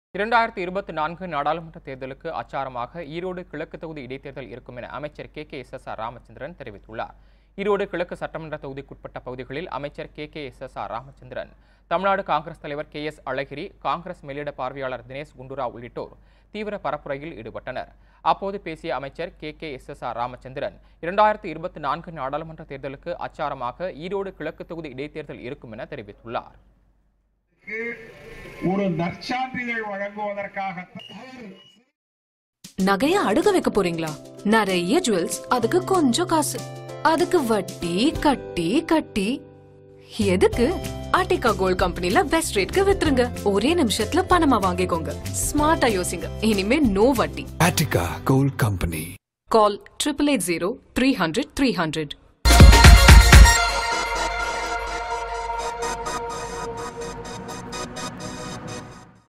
இரண்டாயிரத்தி இருபத்தி நான்கு நாடாளுமன்ற தேர்தலுக்கு அச்சாரமாக ஈரோடு கிழக்கு தொகுதி இடைத்தேர்தல் இருக்கும் என அமைச்சர் K K S S R Ramachandran தெரிவித்துள்ளார் ஈரோடு கிழக்கு சட்டமன்ற தொகுதிக்குட்பட்ட பகுதிகளில் அமைச்சர் K K S S R Ramachandran Tamil Nadu Congress தலைவர் கே எஸ் அழகிரி காங்கிரஸ் மேலிட பார்வையாளர் தினேஷ் குண்டுராவ் உள்ளிட்டோர் தீவிர பரப்புரையில் ஈடுபட்டனர் அப்போது பேசிய அமைச்சர் K K S S R Ramachandran இரண்டாயிரத்தி இருபத்தி நான்கு நாடாளுமன்ற தேர்தலுக்கு அச்சாரமாக ஈரோடு கிழக்கு தொகுதி இடைத்தேர்தல் இருக்கும் என தெரிவித்துள்ளார் ஒரு நற்சான்றிதழ் வழங்குவதற்காக நகைய அடுக வைக்க போறீங்களா நிறைய ஜுவல்ஸ் அதுக்கு கொஞ்சம் காசு அதுக்கு வட்டி கட்டி கட்டி எதுக்கு ஆர்டிகா கோல்ட் கம்பெனில பெஸ்ட் ரேட்க்கு வித்துருங்க ஒரே நிமிஷத்துல பணமா வாங்கிக்கோங்க ஸ்மார்ட்டா யோசிங்க இனிமே நோ வட்டி Attica Gold Company. Call triple eight zero three hundred three hundred